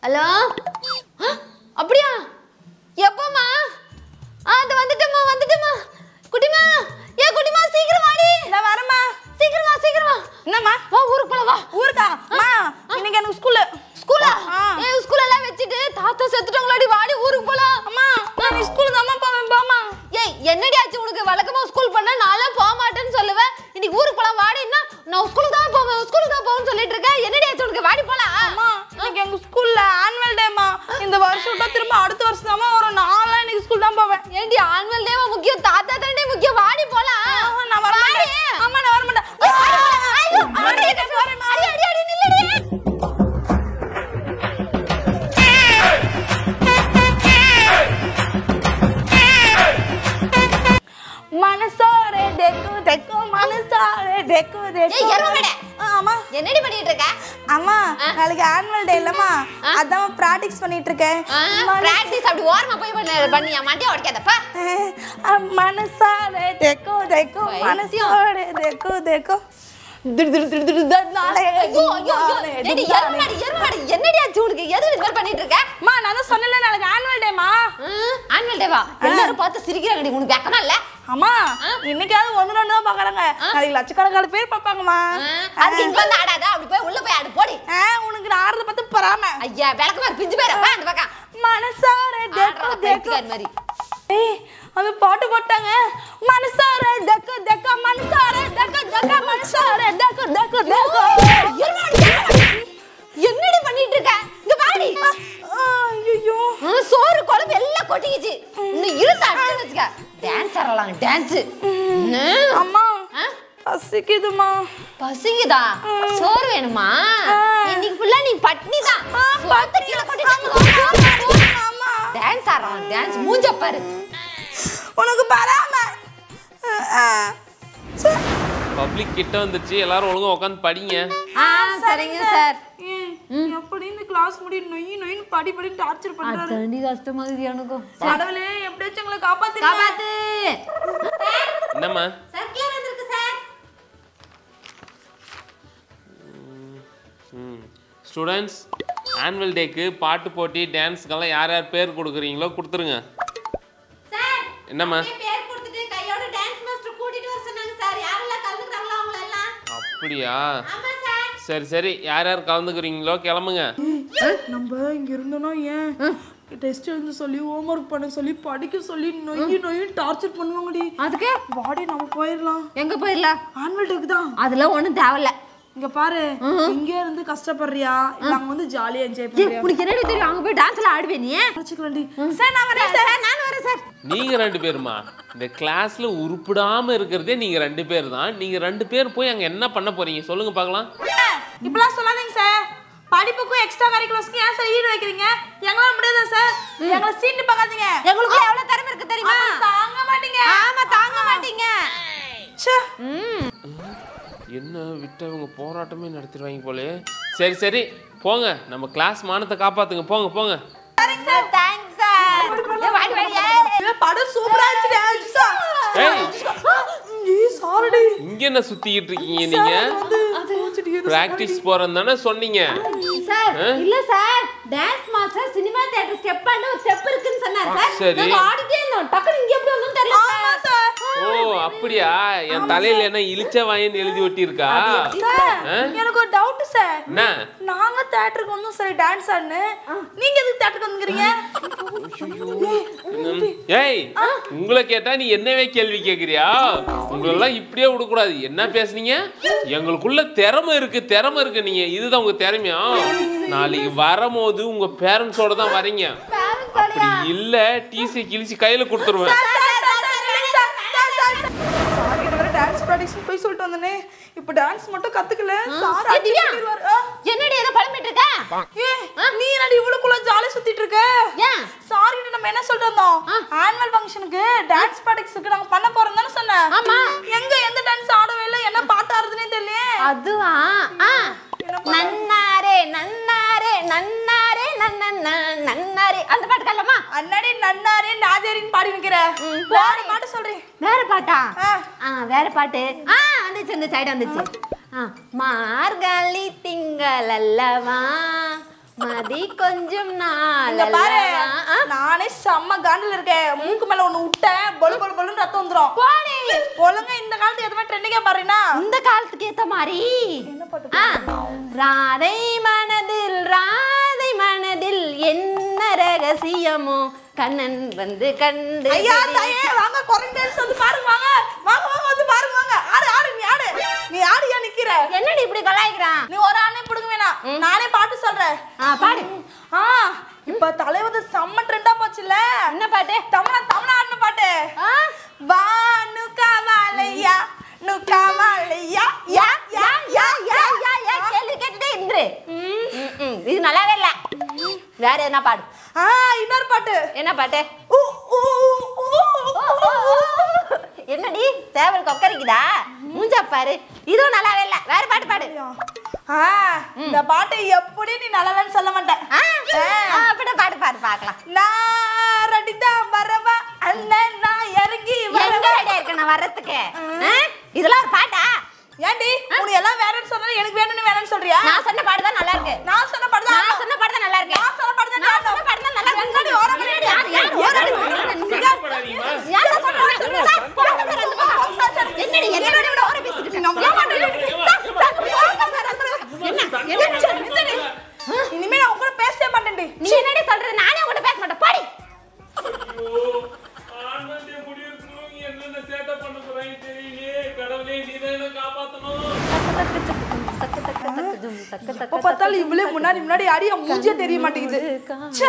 Hello ஆ, அப்படியா எப்போம்மா ஆ அது வந்துட்டேம்மா வந்துட்டேம்மா குட்டிமா ஏ குட்டிமா சீக்கிரம் வாடி நான் வரேம்மா சீக்கிரம் வா சீக்கிரம் வா என்னம்மா வா ஊருக்கு போலாம் வா ஊருக்கா அம்மா இன்னைக்கு எனக்கு ஸ்கூல்ல ஸ்கூலா ஆ. ஏ ஸ்கூல் எல்லாம் வச்சுட்டு தாத்தா செத்துட்டாங்களாடி வாடி ஊருக்கு போலாம் அம்மா நான் ஸ்கூலுக்கு அம்மா போவேன் போமா ஏய் என்னடி ஆச்சு உனக்கு வழக்கமா ஸ்கூல் பண்ணா நான்லாம் போக மாட்டேன்னு சொல்லுவேன் இன்னைக்கு ஊருக்கு போலாம் வாடின்னா நான் ஸ்கூலுக்கு தான் போவேன் ஸ்கூலுக்கு தான் போவேன்னு சொல்லிட்டு இருக்கேன் என்னடி ஆச்சு உனக்கு வாடி போலாம் அம்மா இன்னைக்கு எங்க ஸ்கூல்ல ஆனுவல் டேமா இந்த வருஷம் விட்டா திரும்ப அடுத்த வருஷம் தான் வரும் நான்லாம் இன்னைக்கு ஸ்கூல் தான் போவேன் ஏண்டி ஆனுவல் டேவா முக்கியம் தாத்தா தாண்டே முக்கியம் வாடி போலாம் ஆஹா, நான் வர வாடி. மாட்டேன் அம்மா நான் வர மாட்டேன் ஐயோ, அம்மா, அடி, நான் வரேன். அடி, அடி, அடி, நில்லுடி. மனசாரே தெக்கு தெக்கு மனசாரே தெக்கு தெக்கு ஏய், எருமை ஆ, அம்மா என்னடி பண்ணிட்டு இருக்க அம்மா நாளைக்கு ஆனுவல் டே இல்லம்மா ஆ. அதான் ப்ராக்டிஸ் பண்ணிட்டு இருக்கேன் மனசு- பிராக்டிஸ் அப்படி ஓரமா போய் பண்ண பண்ணியா மாட்டியா உடைக்காதப்பா அஹ், மனசாரே தெக்கு தெக்கு பைத்தியம். மனசாரே தெக்கு தெக்கு திடு திடு திடு திடு திடு நாளே ஐயோ ஐயோ ஐயோ நாளே, ஏடி திடு நாளே. எருமாடி எருமாடி என்னடி ஆச்சு உனக்கு எது இது மாதிரி பண்ணிட்டு இருக்க அம்மா நான் தான் சொன்னல நாளைக்கு ஆனுவல் டேமா ஆனுவல் டேவா எல்லாரும் பார்த்து சிரிக்கிறாங்கடி உனக்கு வெக்கமா இல்ல அம்மா இன்னைக்காவது ஒண்ணு ரெண்டு தான் பாக்குறாங்க நாளைக்கு லட்சக்கணக்கான பேர் பார்ப்பாங்கம்மா அதுக்கு இங்க வந்து ஆடாத அப்படி போய் உள்ள போய் ஆடு போடி ஆ, உனக்கு நான் ஆடுறத பார்த்து பொறாம ஐயா விளக்கமா பிஞ்சு போயிரப்பா அந்த பக்கம் மனசார தெக்கு ஆடுறா தெக்கு பைத்தியக்காரி மாதிரி ஏய் அது பாட்டு போட்டாங்க மனசார தெக்கு தெக்க மனசார தெக்கு தெக்க மனசார தெக்கு தெக்கு தெக்கு எருமாடி, எருமாடி. என்னடி பண்ணிட்டு இருக்க இங்க வாடி ஐயோ ஆ, சோறு குழம்பு எல்லாம் கொட்டிக்கிச்சு இன்னும் இருந்தா அடிச்சு வச்சுக்க டான்ஸ் ஆடலாம் டான்ஸ் அம்மா பசிக்குதுமா பசிக்குதா சோறு வேணுமா ஆ. இன்னைக்கு ஃபுல்லா நீ பட்னி தான் சோத்தை கீழே அம்மா டான்ஸ் ஆடுறான் டான்ஸ் மூஞ்ச பாரு உனக்கு பராம பப்ளிக் கிட்ட வந்துருச்சு எல்லாரும் ஒழுங்கா உட்காந்து படிங்க ஆ சரிங்க சார் எப்படி இந்த கிளாஸ் முடி நொய் நொயின்னு படி படி டார்ச்சர் பண்றாரு அதாண்டி கஷ்டமாகுது எனக்கும் கடவுளே எப்படியாச்சும் எங்களை காப்பாத்து காப்பாத்து என்னம்மா சர்க்குலர் வந்திருக்கு சார் ம் ஸ்டூடெண்ட்ஸ் ஆனுவல் டேக்கு பாட்டு போட்டி டான்ஸ்க்கெல்லாம் யார் யார் பேர் கொடுக்குறீங்களோ கொடுத்துருங்க சார் என்னம்மா பேர் கொடுத்துட்டு கையோட டான்ஸ் மாஸ்டர் கூட்டிட்டு வர சொன்னாங்க சார் யாரெல்லாம் கலந்துக்கிறாங்களோ அவங்க எல்லாம் அப்படியா ஆமா சார் சரி சரி யார் யார் கலந்துக்கிறீங்களோ கிளம்புங்க நம்ம இங்க இருந்தோம்னா ஏன் டெஸ்ட் எழுத சொல்லி ஹோம்ஒர்க் பண்ண சொல்லி படிக்க சொல்லி நொய் நொய்ன்னு டார்ச்சர் பண்ணுவாங்கடி அதுக்கு வாடி நம்ம போயிடலாம் எங்க போயிடலாம் ஆனுவல் டேக்கு தான் அதெல்லாம் ஒண்ணும் தேவையில்ல இங்க பாரு இங்க இருந்து கஷ்டப்படுறியா இல்ல அங்க வந்து ஜாலியா என்ஜாய் ஏய், பண்றியா உனக்கு என்னடி தெரியும் அங்க போய் டான்ஸ்ல ஆடுவே நீ வச்சுக்கலாம்டி சார் நான் வரேன் சார் நானும் வரேன் சார் நீங்க ரெண்டு பேருமா இந்த கிளாஸ்ல உருப்பிடாம இருக்கிறதே நீங்க ரெண்டு பேர் தான் நீங்க ரெண்டு பேர் போய் அங்க என்ன பண்ண போறீங்க சொல்லுங்க பார்க்கலாம் இப்பெல்லாம் சொல்லாதீங்க சார் படிப்புக்கும் எக்ஸ்ட்ரா கரிக்குலர்ஸ்க்கும் ஏன் சார் ஈடு வைக்கிறீங்க எங்களால முடியாதா சார் எங்களை சீட்டு பார்க்காதீங்க எங்களுக்கு எவ்வளவு திறமை இருக்கு தெரியுமா அப்ப தாங்க மாட்டீங்க ஆமா தாங்க மாட்டீங்க ச்சே. என்ன விட்டு அவங்க போராட்டமே நடத்திடுவாங்க போலே சரி சரி போங்க நம்ம கிளாஸ் மானத்தை காப்பாத்துங்க போங்க போங்க சரிங்க சார் தேங்க்ஸ் சார் ஏய், வாடி வாடி ஏய். ஏய், படம் சூப்பரா இருந்துச்சு அஜிசா ஏய் ஏய் சாரிடி இங்க என்ன சுத்திக்கிட்டு இருக்கீங்க நீங்க பிராக்டிஸ் போறேன்னு தானே சொன்னீங்க சார் இல்ல sir dance master cinema theatre step ஆன ஒரு ஸ்டெப் இருக்குன்னு சொன்னார் சார் சரி. நாங்க ஆடிட்டே இருந்தோம் டக்குனு இங்க எப்படி வந்தோம் தெரியல ஆமா சார் ஓ அப்படியா என் தலையில என்ன இழிச்ச வாயின்னு எழுதி ஒட்டியிருக்கா சார் ஆ? எனக்கு ஒரு டவுட் சார் என்ன நாங்க தியேட்டருக்கு வந்தோம் சரி டான்ஸ் ஆடுன்னு நீங்க எதுக்கு தியேட்டருக்கு வந்துக்கிறீங்க ம். ஏய் உங்களை கேட்டா நீ என்னவே கேள்வி கேக்குறியா உங்களெல்லாம் இப்படியே விடக்கூடாது என்ன பேசுனீங்க எங்களுக்குள்ள திறமை இருக்கு திறமை இருக்கு நீங்க இதுதான் உங்க திறமையா நாளைக்கு வரும்போது உங்க பேரண்ட்ஸோட தான் வரீங்க அப்படி இல்ல டிசி கிழிச்சு கையில கொடுத்துருவேன் சார் கிட்ட வர டான்ஸ் ப்ராக்டிஸ் போய் சொல்லிட்டு வந்தனே இப்போ டான்ஸ் மட்டும் கத்துக்கல சார் ஏய், திவ்யா. அடிச்சிருவாரு. ஆ. என்னடி ஏதோ பழம்பிட்டு இருக்க ஏய், நீ என்னடி இவ்வளவுக்குள்ள ஜாலி சுத்திட்டு இருக்க ஏன் சாரி நம்ம என்ன சொல்லிட்டு வந்தோம் ஆனுவல் ஃபங்க்ஷனுக்கு டான்ஸ் ப்ராக்டிஸ்க்கு நாங்க பண்ண போறோம் தானே சொன்னேன் ஆமா. எங்க எந்த டான்ஸ் ஆடவே இல்லை என்ன பாட்டு ஆடுறதுனே தெரியலையே அதுவா ஆ நன்னாரே நன்னாரே நன்னாரே நன்னன்னா நன்னாரே அந்த பாட்டு கல்லமா அண்ணாடி நன்னாரே நாதேரின்னு பாடி வைக்கிற பாடி பாட்டு சொல்றேன் வேற பாட்டா ஆ. ஆ வேற பாட்டு ஆ வந்துச்சு இந்த சைடு வந்துச்சு ஆ மார்கழி திங்கள் அல்லவா மதி கொஞ்சம் இங்க பாரு நாள் நானே செம்ம காண்டில் இருக்கேன் மூக்கு மேல ஒண்ணு விட்டேன் பொலு பொலு பொலுன்னு ரத்தம் வந்துரும் ஒழுங்கா இந்த காலத்துக்கு எதுவுமே ட்ரெண்டிங்கா பாருன்னா இந்த காலத்துக்கு ஏத்த மாதிரி என்ன பாட்டு ஆ. ராதை மனதில் ராதை மனதில் என்ன ரகசியமோ கண்ணன் வந்து கண்டு ஐயா தாயே வாங்க குறைந்தேன்னு சொல்லி பாருங்க வாங்க வாங்க வாங்க வந்து பாருங்க வாங்க ஆடு ஆடு நீ ஆடு நீ ஆடு ஏன் நிக்கிற என்னடி இப்படி கலாய்க்கிறான் நீ ஒரு ஆணே பிடுங்க வேணாம் நானே பாட்டு சொல்றேன் ஆ பாடு ஆ இப்ப தலைவது செம்ம ட்ரெண்டா போச்சுல என்ன பாட்டு தமிழா தமிழா ஆடின பாட்டு ஆ? வா நுக்கா வாழையா நுக்கா வாழையா யா யா யா யா யா யா கேள்வி கேட்டுட்டே இருந்து ம், ம். இது நல்லாவே இல்ல வேற என்ன பாடு ஆ இன்னொரு பாட்டு என்ன பாட்டு ஊ, ஊ, ஊ, ஊ, ஊ. என்னடி சேவல் கொக்கரிக்குதா மூஞ்சா பாரு இதுவும் நல்லாவே இல்ல வேற பாட்டு பாடு ஆ இந்த பாட்டு எப்படி நீ நல்லாலன்னு சொல்ல மாட்டேன் ஆ? ஆ, அப்படியே பாடு பாடு பார்க்கலாம் நான் ரெடிதான் வரவா அண்ணன் நான் இறங்கி எங்க வரவா ரெடியா இருக்க நான் வர்றதுக்கு ஆ? இதெல்லாம் ஒரு பாட்டா ஏண்டி உனக்கு எல்லாம் வேணும்னு சொன்னா எனக்கு வேணும்னு வேணும்னு சொல்றியா நான் சொன்ன பாட்டு தான் நல்லா இருக்கு நான் சொன்ன பாட்டு தான் நான் சொன்ன பாட்டு தான் நல்லா இருக்கு நான் சொன்ன பாட்டு தான் நான் சொன்ன பாட்டு தான் நல்லா இருக்கு முன்னாடி ஓரம் முன்னாடி யார் யார் ஓரம் சத்தப்படாதீங்கம்மா. யார் சொல்றா சொல்றா சார் போங்க சார் அந்த பக்கம் என்னடி என்னோட விட ஓரம் பேசிட்டு இருக்க என்ன என்ன சார் நிறுத்துடி. இனிமே நான் உன் கூட பேசவே மாட்டேன்டி நீ என்னடி சொல்றது நானே உங்ககிட்ட பேச மாட்டேன் பாடி ஐயோ, ஆனந்த் எப்படி இருக்கணும், என்னென்ன சேட்டை பண்ண போறாங்க தெரியலையே. கடவுளே, நீதான் என்னை காப்பாத்தணும். எப்ப பார்த்தாலும் இவ்வளவு முன்னாடி முன்னாடி அடி என் மூஞ்சே தெரிய மாட்டேங்குது ச்சே.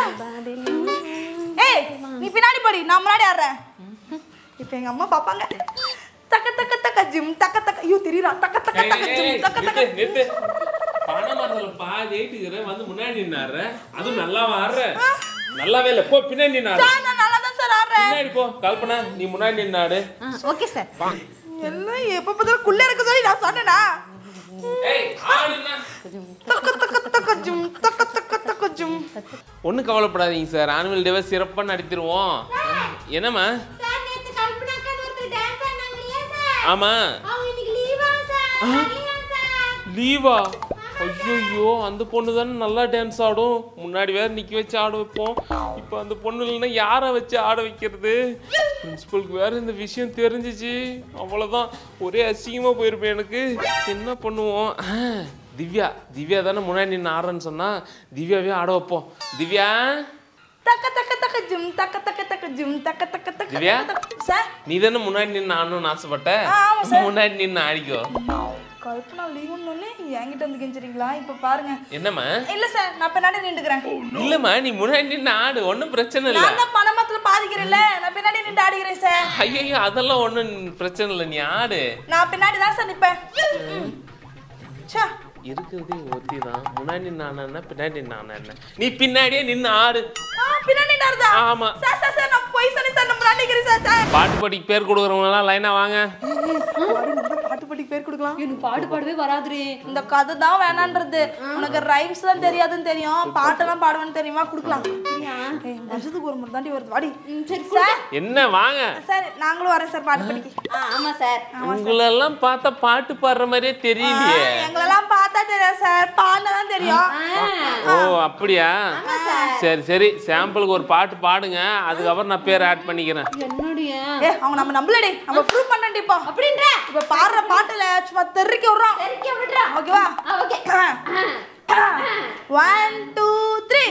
ஏய் நீ பின்னாடி படி நான் முன்னாடி ஆடுறேன் இப்ப எங்க அம்மா பாப்பாங்க தக்க தக்க தக்க ஜிம் தக்க தக்க ஐயோ தெரியுறா தக்க தக்க ஏய், தக்க ஏய், ஜிம் ஏய், தக்க தக்க நிறுத்து, நிறுத்து. பனைமரத்துல பாதி ஏறிட்டுக்கிறேன், வந்து முன்னாடி நின்னாடுற. அதுவும் நல்லா ஆடுற. நல்லாவே இல்ல போ பின்னாடி நின்னாடு சார், நான் நல்லா தான் சார் ஆடுறேன் பின்னாடி போ கல்பனா நீ முன்னாடி நின்னாடு ஓகே சார் எல்லாம் எப்ப பார்த்தாலும் குள்ள இருக்க சொல்லி நான் சொன்னேனா ஏய் ஆடுனா தக்க தக்க தக்க ஜிம் தக்க தக்க தக்க ஜிம் ஒன்றும் கவலைப்படாதீங்க சார் ஆனுவல் டேவை சிறப்பாக நடத்திடுவோம் என்னம்மா சார் நேத்து கல்பனாக்கா ஒருத்தர் டான்ஸ் ஆடுனாங்க இல்லையா சார் ஆமாம் அவங்க இன்னைக்கு லீவா சார் வரலையா சார் லீவா ஐயோ அந்த பொண்ணு தானே நல்லா டான்ஸ் ஆடும் முன்னாடி வேற நிக்க வச்சு ஆட வைப்போம் இப்போ அந்த பொண்ணு இல்லைன்னா யாரை வச்சு ஆட வைக்கிறது பிரின்சிபலுக்கு வேற இந்த விஷயம் தெரிஞ்சிச்சு அவ்வளோதான் ஒரே அசிங்கமா போயிருப்பேன் எனக்கு என்ன பண்ணுவோம் ஆ, திவ்யா திவ்யா தானே முன்னாடி நின்று ஆடுறேன்னு சொன்னா திவ்யாவே ஆட வைப்போம் திவ்யா தக்க தக்க தக்க ஜிம் தக்க தக்க தக்க ஜிம் தக்க தக்க தக்க திவ்யா? தக்க சார் நீ தானே முன்னாடி நின்று ஆடணும்னு ஆசைப்பட்ட ஆ, ஆமா முன்னாடி நின்று ஆடிக்கோ கல்பனா லீவுன்னு என்கிட்ட வந்து கெஞ்சுறீங்களா இப்ப பாருங்க என்னம்மா இல்ல சார் நான் பின்னாடி நின்றுக்கிறேன் இல்லம்மா நீ முன்னாடி நின்று ஆடு ஒன்றும் பிரச்சனை இல்லை நான் தான் பணமத்துல பாதிக்கிறேன்ல நான் பின்னாடி நின்று ஆடிக்கிறேன் சார் ஐயோ அதெல்லாம் ஒன்றும் பிரச்சனை இல்லை நீ ஆடு நான் பின்னாடி தான் சார் நிப்பேன் ச்சே, இருக்கிறதே ஒருத்தி தான் முன்னாடி நான் என்ன பின்னாடி நான் என்ன நீ பின்னாடியே நின்று ஆடு ஆ, பின்னாடி நின்றாருதா ஆமா சார் சார் சார் நான் போய் சொல்லி சார் நான் முன்னாடி நிக்கிறேன் சார் சார் பாட்டு பாட்டிக்கு பேர் கொடுக்குறவங்கலாம் லைனா வாங்க பாடி முதல்ல பாட்டு பாடி பேர் கொடுக்கலாம் எனக்கு பாடு பாடவே வராதுரி இந்த கதை தான் வேணான்றது உனக்கு ரைம்ஸ் தான் தெரியாதுன்னு தெரியும் பாட்டெல்லாம் பாடுவேன்னு தெரியுமா கொடுக்கலாம் ஏய், வருஷத்துக்கு ஒரு முறை தாண்டி வருது வாடி சரி சார் என்ன வாங்க சார் நாங்களும் வரேன் சார் பாட்டு படிக்க ஆ, ஆமா சார் உங்களெல்லாம் பார்த்தா பாட்டு பாடுற மாதிரியே தெரியலையே எங்களெல்லாம் பார்த்தா தெரியாது சார் பாடினா தான் தெரியும் ஓ அப்படியா சரி சரி சாம்பிளுக்கு ஒரு பாட்டு பாடுங்க அதுக்கப்புறம் நான் பேர் ஆட் பண்ணிக்கிறேன் என்னுடைய ஏ அவங்க நம்ம நம்பலடி நம்ம ப்ரூவ் பண்ணண்டி இப்போ அப்படின்ற இப்போ பாடுற பாட்டுல சும்மா தெறிக்க விடுறோம் தெரிக்க விடுறா ஓகேவா ஆ, ஓகே ஒன் டூ த்ரீ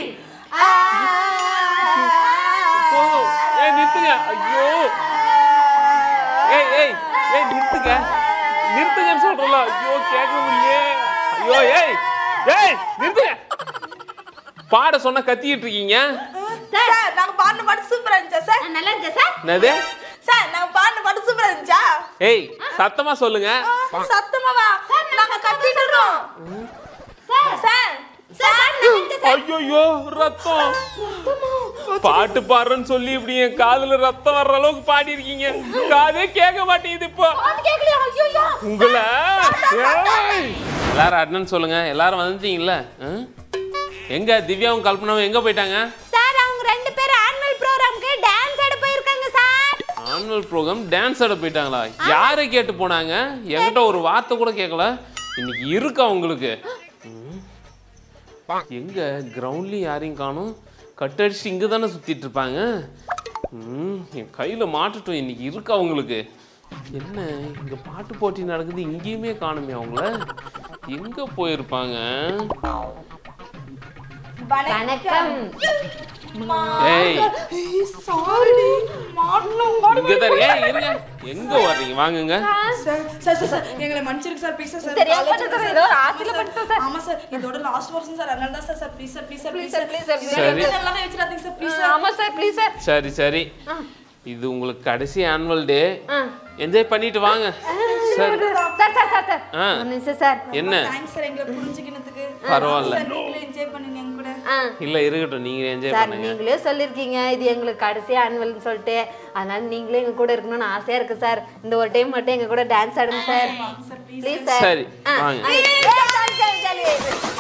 போதும் ஏய் நிறுத்துங்க ஐயோ ஏய் ஏய் ஏய் நிறுத்துங்க நிறுத்துங்கன்னு சொல்றல ஐயோ கேட்க முடியலையே ஐயோ ஏய் ஏய் நிறுத்துங்க பாட சொன்னா கத்திக்கிட்டு இருக்கீங்க சார் நாங்க பாடின பாட்டு சூப்பரா இருந்துச்சா சார் ஆ, நல்லா இருந்துச்சா சார் என்னது சார் நாங்க பாடின பாட்டு சூப்பரா இருந்துச்சா ஏய் சத்தமா சொல்லுங்க ஆ, சத்தமாவா நாங்க கத்திட்டு இருக்கோம் சார் சார் சார் நல்லா இருந்துச்சு சார் ஐயோ ரத்தம் பாட்டு பாடுறேன்னு சொல்லி இப்படி என் காதுல ரத்தம் வர்ற அளவுக்கு பாடி இருக்கீங்க காதே கேட்க மாட்டேங்குது இப்போ அது கேட்கலையா ஐயோ உங்களை ஏய்! எல்லாரும் அட்னன்ஸ் சொல்லுங்க எல்லாரும் வந்துட்டீங்கல்ல ஆ? எங்க திவ்யாவும் கல்பனாவும் எங்க போயிட்டாங்க சார் அவங்க ரெண்டு பேரும் ஆனுவல் ப்ரோக்ராம்க்கு டான்ஸ் ஆட போயிருக்காங்க சார் ஆனுவல் ப்ரோக்ராம் டான்ஸ் ஆட போயிட்டாங்களா யாரை கேட்டு போனாங்க என்கிட்ட ஒரு வார்த்தை கூட கேட்கல இன்னைக்கு இருக்கா உங்களுக்கு ம். எங்க கிரவுண்ட்லயும் யாரையும் காணும் கட்டடிச்சு இங்க தானே சுத்திட்டு இருப்பாங்க ம், என் கையில மாட்டுட்டோம் இன்னைக்கு இருக்கு அவங்களுக்கு என்ன இங்க பாட்டு போட்டி நடக்குது இங்கேயுமே காணுமே அவங்கள எங்க போயிருப்பாங்க வணக்கம் ஏய் சாரி மாட்டணும் இங்க தான் ஏய் இருங்க எங்க வர்றீங்க வாங்குங்க சார் சார் சார் சார் எங்களை மன்னிச்சிருக்கு சார் ப்ளீஸ் சார் தெரியாம பண்ணிட்டோம் சார், ஏதோ ஒரு ஆசையில பண்ணிட்டோம் சார். ஆமா சார் இதோட லாஸ்ட் வருஷம் சார் அதனால தான் sir sir please sir please sir please sir please sir, please sir. Sir எல்லாமே வச்சிராதீங்க சார் ப்ளீஸ் சார் ஆமா சார் ப்ளீஸ் சார் சரி சரி இது உங்களுக்கு கடைசி ஆனுவல் டே ஆ. என்ஜாய் பண்ணிட்டு வாங்க சரி சார் சார் சார் சார் ஆ. ஒரு நிமிஷம் சார் என்ன தேங்க்ஸ் சார் எங்களை புரிஞ்சுக்கினதுக்கு பரவாயில்ல. சார் நீங்களே என்ஜாய் பண்ணுங்க எங்க கூட ஆ இல்ல இருக்கட்டும் நீங்க என்ஜாய் சார் பண்ணுங்க நீங்களே சொல்லியிருக்கீங்க இது எங்களுக்கு கடைசி ஆனுவல்னு சொல்லிட்டு அதனால நீங்களே எங்க கூட இருக்கணும்னு ஆசையா இருக்கு சார் இந்த ஒரு டைம் மட்டும் எங்க கூட டான்ஸ் ஆடுங்க sir sir please please sir சரி வாங்க ஏய், சரி, சரி, சரி.